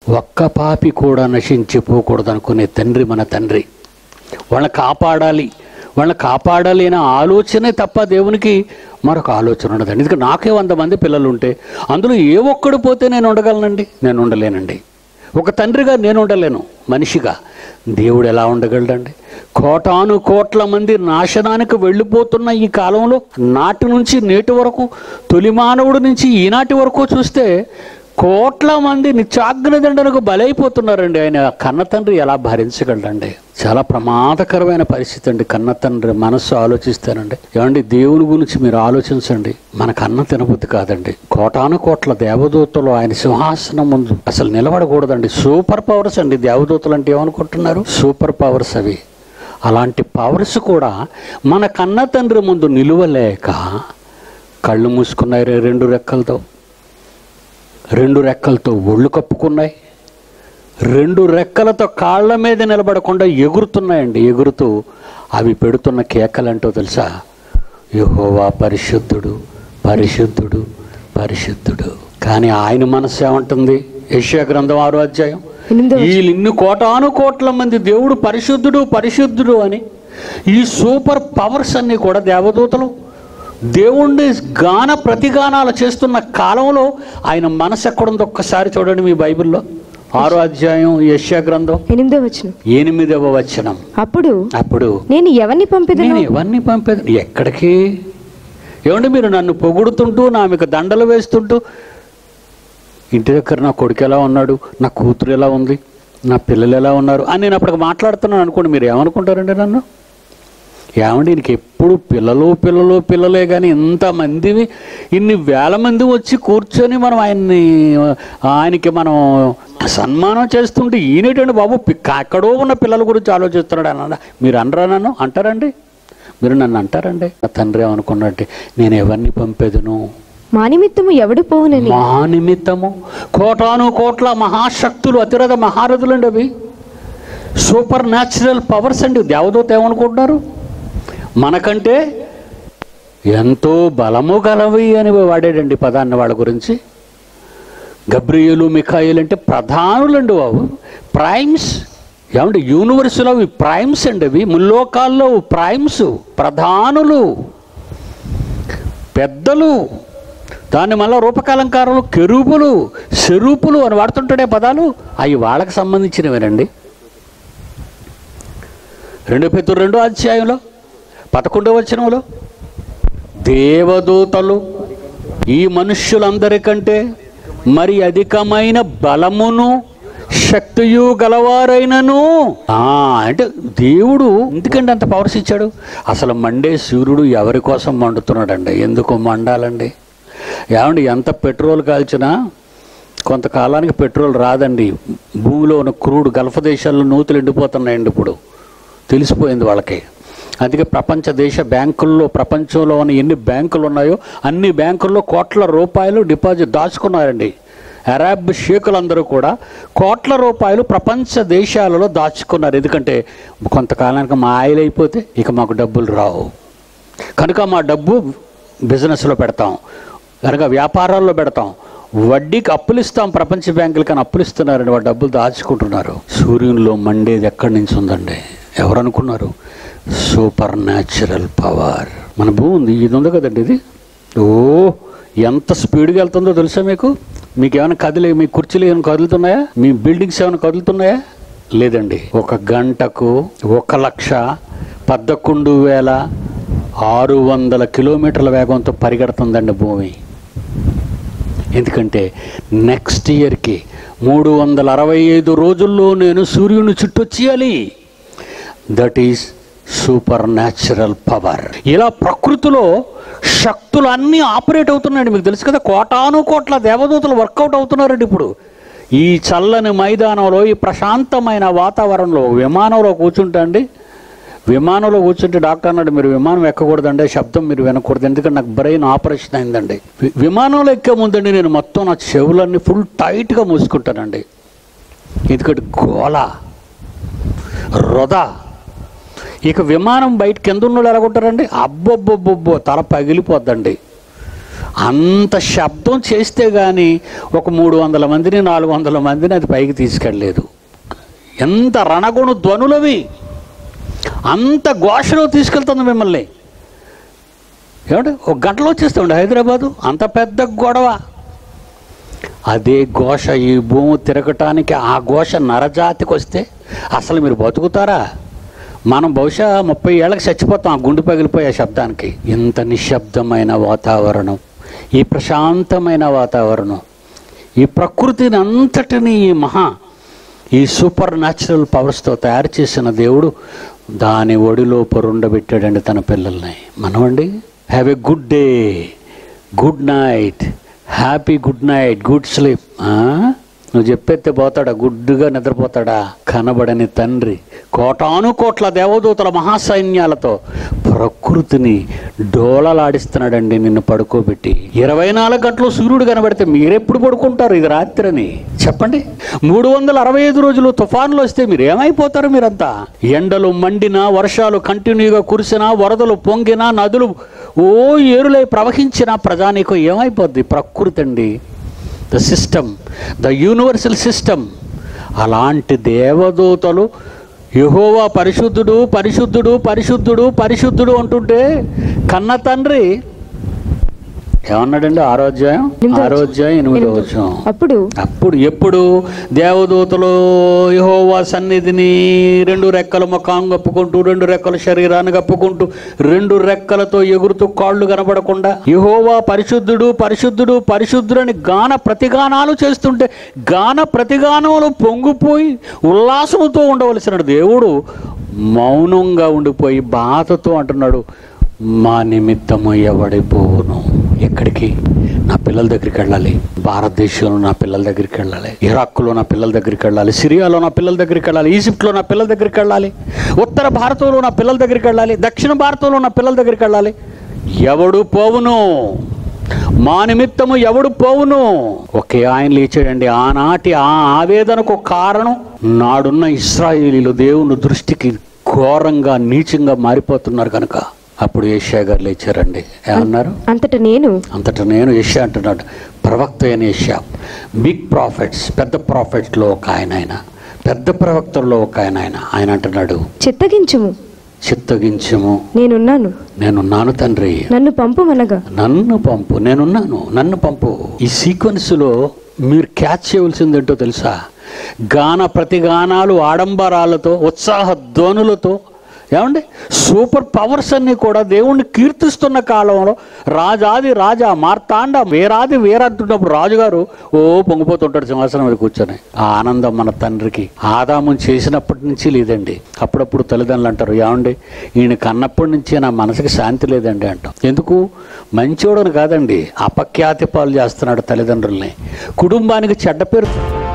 ఒక్క పాపి కూడా నశించిపోకూడదు అనుకునే తండ్రి మన తండ్రి వాళ్ళని కాపాడాలి వాళ్ళని కాపాడాలి అనే ఆలోచనే తప్ప దేవునికి మరొక ఆలోచన ఉండదండి ఎందుకంటే నాకే వంద మంది పిల్లలు ఉంటే అందులో ఏ ఒక్కడు పోతే నేను ఉండగలనండి నేను ఉండలేనండి ఒక తండ్రిగా నేను ఉండలేను మనిషిగా దేవుడు ఎలా ఉండగలడండి కోటాను కోట్ల మంది నాశనానికి వెళ్ళిపోతున్న ఈ కాలంలో నాటి నుంచి నేటి వరకు తొలి మానవుడి నుంచి ఈనాటి వరకు చూస్తే కోట్ల మంది నిత్యాగ్నదండనకు బలైపోతున్నారండి ఆయన కన్న తండ్రి ఎలా భరించగలడండి చాలా ప్రమాదకరమైన పరిస్థితి అండి కన్న తండ్రి మనస్సు ఆలోచిస్తానండి ఏమండి దేవుని గురించి మీరు ఆలోచించండి మనకు అన్న తినబుద్ధి కాదండి కోటాను కోట్ల దేవదూతలు ఆయన సింహాసనం ముందు అసలు నిలబడకూడదండి సూపర్ పవర్స్ అండి దేవదూతలు అంటే ఏమనుకుంటున్నారు సూపర్ పవర్స్ అవి అలాంటి పవర్స్ కూడా మన కన్న తండ్రి ముందు నిలువలేక కళ్ళు మూసుకున్నాయి రే- రెండు రెక్కలతో రెండు రెక్కలతో ఒళ్ళు కప్పుకున్నాయి రెండు రెక్కలతో కాళ్ళ మీద నిలబడకుండా ఎగురుతున్నాయండి ఎగురుతూ అవి పెడుతున్న కేకలంటో తెలుసా యెహోవా పరిశుద్ధుడు పరిశుద్ధుడు పరిశుద్ధుడు కానీ ఆయన మనసు ఏమంటుంది యెషయా గ్రంథం ఆరో అధ్యాయం ఎనిమిదవ ఈ ఇన్ని కోటాను కోట్ల మంది దేవుడు పరిశుద్ధుడు పరిశుద్ధుడు అని ఈ సూపర్ పవర్స్ అన్నీ కూడా దేవదూతలు దేవుణ్ణి గాన ప్రతిగానాలు చేస్తున్న కాలంలో ఆయన మనసు ఎక్కడుందో ఒక్కసారి చూడండి మీ బైబిల్లో ఆరో అధ్యాయం యశ్యా గ్రంథం ఎనిమిదో వచనం ఎనిమిదవ వచనం అప్పుడు అప్పుడు నేను ఎవరిని పంపిదను నేను ఎవరిని పంపేది ఎక్కడికి ఏమండి మీరు నన్ను పొగుడుతుంటూ నా మీకు దండలు వేస్తుంటూ ఇంటి దగ్గర నా కొడుకు ఎలా ఉన్నాడు నా కూతురు ఎలా ఉంది నా పిల్లలు ఎలా ఉన్నారు అని నేను అప్పటికి మాట్లాడుతున్నాను అనుకోండి మీరు ఏమనుకుంటారండి నన్ను ఏమండి నీకు ఎప్పుడు పిల్లలు పిల్లలు పిల్లలే కానీ ఇంతమందివి ఇన్ని వేల మంది వచ్చి కూర్చొని మనం ఆయన్ని ఆయనకి మనం సన్మానం చేస్తుంటే ఈయనేటండి బాబు పి- ఎక్కడో ఉన్న పిల్లల గురించి ఆలోచిస్తున్నాడు అన్న మీరు అనరా నన్ను అంటారండి మీరు నన్ను అంటారండి నా తండ్రి ఏమనుకున్నట్టే నేను ఎవరిని పంపేదను మా నిమిత్తము ఎవడు పోవునని మా నిమిత్తము కోటాను కోట్ల మహాశక్తులు అతిరథ మహారథులండి అవి సూపర్ న్యాచురల్ పవర్స్ అండి దేవదూత ఏమనుకుంటున్నారు మనకంటే ఎంతో బలము గలవి అని వాడాడండి పదాన్ని వాళ్ళ గురించి గబ్రియులు మిఖాయిలు అంటే ప్రధానులండి బాబు ప్రైమ్స్ ఏమంటే యూనివర్సులో అవి ప్రైమ్స్ అండి అవి ముల్లోకాల్లో ప్రైమ్స్ ప్రధానులు పెద్దలు దాన్ని మళ్ళీ రూపకాలంకారాలు కెరూపులు శరూపులు అని వాడుతుంటాడే పదాలు అవి వాళ్ళకి సంబంధించినవేనండి రెండు పెద్ద రెండో అధ్యాయంలో పదకొండవ వచనంలో దేవదూతలు ఈ మనుష్యులందరికంటే మరి అధికమైన బలమును శక్తియు గలవారైనను ఆ, అంటే దేవుడు ఎందుకండి అంత పవర్స్ ఇచ్చాడు అసలు మండే సూర్యుడు ఎవరి కోసం మండుతున్నాడండి ఎందుకు మండాలండి ఏమండి ఎంత పెట్రోల్ కాల్చినా కొంతకాలానికి పెట్రోల్ రాదండి భూమిలో ఉన్న క్రూడ్ గల్ఫ్ దేశాల్లో నూతులు ఎండిపోతున్నాయండి ఇప్పుడు తెలిసిపోయింది వాళ్ళకి అందుకే ప్రపంచ దేశ బ్యాంకుల్లో ప్రపంచంలో ఉన్న ఎన్ని బ్యాంకులు ఉన్నాయో అన్ని బ్యాంకుల్లో కోట్ల రూపాయలు డిపాజిట్ దాచుకున్నారండి అరాబ్ షేకులందరూ కూడా కోట్ల రూపాయలు ప్రపంచ దేశాలలో దాచుకున్నారు ఎందుకంటే కొంతకాలానికి మా ఆయిల్ అయిపోతే ఇక మాకు డబ్బులు రావు కనుక మా డబ్బు బిజినెస్లో పెడతాం కనుక వ్యాపారాల్లో పెడతాం వడ్డీకి అప్పులు ఇస్తాం ప్రపంచ బ్యాంకులకి అని అప్పులు ఇస్తున్నారండి వాడు డబ్బులు దాచుకుంటున్నారు సూర్యునిలో మండేది ఎక్కడి నుంచి ఉందండి ఎవరు అనుకున్నారు సూపర్ న్యాచురల్ పవర్ మన భూమి ఉంది ఇది ఉంది కదండి ఇది ఓ ఎంత స్పీడ్గా వెళ్తుందో తెలుసా మీకు మీకు ఏమైనా కదిలే మీ కుర్చీలు ఏమైనా కదులుతున్నాయా మీ బిల్డింగ్స్ ఏమైనా కదులుతున్నాయా లేదండి ఒక గంటకు ఒక లక్ష పదకొండు వేల ఆరు వందల కిలోమీటర్ల వేగంతో పరిగెడుతుందండి భూమి ఎందుకంటే నెక్స్ట్ ఇయర్కి మూడు వందల అరవై ఐదు రోజుల్లో నేను సూర్యుని చుట్టొచ్చేయాలి that is supernatural power ఇలా ప్రకృతిలో శక్తులు అన్నీ ఆపరేట్ అవుతున్నాయండి మీకు తెలుసు కదా కోటాను కోట్ల దేవదూతలు వర్కౌట్ అవుతున్నారండి ఇప్పుడు ఈ చల్లని మైదానంలో ఈ ప్రశాంతమైన వాతావరణంలో విమానంలో కూర్చుంటే అండి విమానంలో కూర్చుంటే డాక్టర్ అన్నాడు మీరు విమానం ఎక్కకూడదండి శబ్దం మీరు వినకూడదు ఎందుకంటే నాకు బ్రెయిన్ ఆపరేషన్ అయిందండి వి- విమానంలో ఎక్కే ముందండి నేను మొత్తం నా చెవులన్నీ ఫుల్ టైట్గా మూసుకుంటానండి ఎందుకంటే గోల రొద ఇక విమానం బయట కింద ఉన్నోళ్ళు ఎలాగుంటారండి అబ్బొబ్బొబ్బొబ్బో తల పగిలిపోద్దండి అంత శబ్దం చేస్తే కానీ ఒక మూడు వందల మందిని నాలుగు వందల మందిని అది పైకి తీసుకెళ్ళలేదు ఎంత రణగుణ ధ్వనులవి అంత ఘోషలో తీసుకెళ్తుంది మిమ్మల్ని ఏమంటే ఒక గంటలో వచ్చేస్తామండి హైదరాబాదు అంత పెద్ద గొడవ అదే ఘోష ఈ భూమి తిరగటానికి ఆ ఘోష నరజాతికి వస్తే అసలు మీరు బతుకుతారా మనం బహుశా ముప్పై ఏళ్ళకి చచ్చిపోతాం ఆ గుండె పగిలిపోయే శబ్దానికి ఇంత నిశ్శబ్దమైన వాతావరణం ఈ ప్రశాంతమైన వాతావరణం ఈ ప్రకృతిని అంతటిని ఈ మహా ఈ సూపర్ న్యాచురల్ పవర్స్తో తయారు చేసిన దేవుడు దాని ఒడిలో పొరుండబెట్టాడండి తన పిల్లల్ని మనమండి have a good day good night happy good night good sleep నువ్వు చెప్పేస్తే పోతాడా గుడ్డుగా నిద్రపోతాడా కనబడని తండ్రి కోటాను కోట్ల దేవదూతల మహాసైన్యాలతో ప్రకృతిని డోలలాడిస్తున్నాడండి నిన్ను పడుకోబెట్టి ఇరవై నాలుగు గంటలు సూర్యుడు కనబడితే మీరెప్పుడు పడుకుంటారు ఇది రాత్రని చెప్పండి మూడు వందల అరవై ఐదు రోజులు తుఫాన్లు వస్తే మీరు ఏమైపోతారు మీరంతా ఎండలు మండినా వర్షాలు కంటిన్యూగా కురిసినా వరదలు పొంగినా నదులు ఓ ఏరులై ప్రవహించిన ప్రజానీకం ఏమైపోద్ది ప్రకృతి అండి the system the universal system అలాంటి దేవదూతలు యెహోవా పరిశుద్ధుడు పరిశుద్ధుడు పరిశుద్ధుడు పరిశుద్ధుడు అంటుంటే కన్న తండ్రి ఏమన్నాడండి ఆరోగ్యం ఎనిమిదో ఆరోగ్యం ఎనిమిదో వచ్చాం అప్పుడు అప్పుడు ఎప్పుడు దేవదూతలు యెహోవా సన్నిధిని రెండు రెక్కల ముఖం కప్పుకుంటూ రెండు రెక్కల శరీరాన్ని కప్పుకుంటూ రెండు రెక్కలతో ఎగురుతూ కాళ్ళు కనబడకుండా యెహోవా పరిశుద్ధుడు పరిశుద్ధుడు పరిశుద్ధుడని గాన ప్రతిగానాలు చేస్తుంటే గాన ప్రతిగానంలో పొంగిపోయి ఉల్లాసంతో ఉండవలసిన దేవుడు మౌనంగా ఉండిపోయి బాధతో అంటున్నాడు మా నిమిత్తము ఎవడిపోవును ఎక్కడికి నా పిల్లల దగ్గరికి వెళ్ళాలి భారతదేశంలో నా పిల్లల దగ్గరికి వెళ్ళాలి ఇరాక్లో నా పిల్లల దగ్గరికి వెళ్ళాలి సిరియాలో నా పిల్లల దగ్గరికి వెళ్ళాలి ఈజిప్ట్లో నా పిల్లల దగ్గరికి వెళ్ళాలి ఉత్తర భారతంలో నా పిల్లల దగ్గరికి వెళ్ళాలి దక్షిణ భారతంలో నా పిల్లల దగ్గరికి వెళ్ళాలి ఎవడు పోవును మా నిమిత్తము ఎవడు పోవును ఒకే ఆయన లేచాడండి ఆనాటి ఆ ఆవేదనకు కారణం నాడున్న ఇస్రాయేలీలు దేవుని దృష్టికి ఘోరంగా నీచంగా మారిపోతున్నారు కనుక అప్పుడు ఏషియా గారు లేచారండి ఏమన్నారు అంతట నేను అంతటా నేను యష్యా అంటున్నాడు ప్రవక్త అయిన యష్యా బిగ్ ప్రాఫిట్స్ పెద్ద ప్రాఫిట్లో ఒక ఆయన ఆయన పెద్ద ప్రవక్తల్లో ఒక ఆయన ఆయన ఆయన అంటున్నాడు చిత్తగించుము చిత్తగించము నేనున్నాను నేనున్నాను తండ్రి నన్ను పంపుమనగా నన్ను పంపు నేనున్నాను నన్ను పంపు ఈ సీక్వెన్స్లో మీరు క్యాచ్ చేయవలసిందేంటో తెలుసా గాన ప్రతిగానాలు ఆడంబరాలతో ఉత్సాహ ధ్వనులతో ఏమండి సూపర్ పవర్స్ అన్నీ కూడా దేవుణ్ణి కీర్తిస్తున్న కాలంలో రాజాది రాజా మార్తాండ వేరాది వేరంటున్నప్పుడు రాజుగారు ఓ పొంగిపోతుంటాడు సింహాసనం మీద కూర్చొని ఆ ఆనందం మన తండ్రికి ఆదాము చేసినప్పటి నుంచి లేదండి అప్పుడప్పుడు తల్లిదండ్రులు అంటారు ఏమండి ఈయన కన్నప్పటి నుంచి నా మనసుకి శాంతి లేదండి అంటాం ఎందుకు మంచోడని కాదండి అపఖ్యాతి పాలు చేస్తున్నాడు తల్లిదండ్రుల్ని కుటుంబానికి చెడ్డ పేరు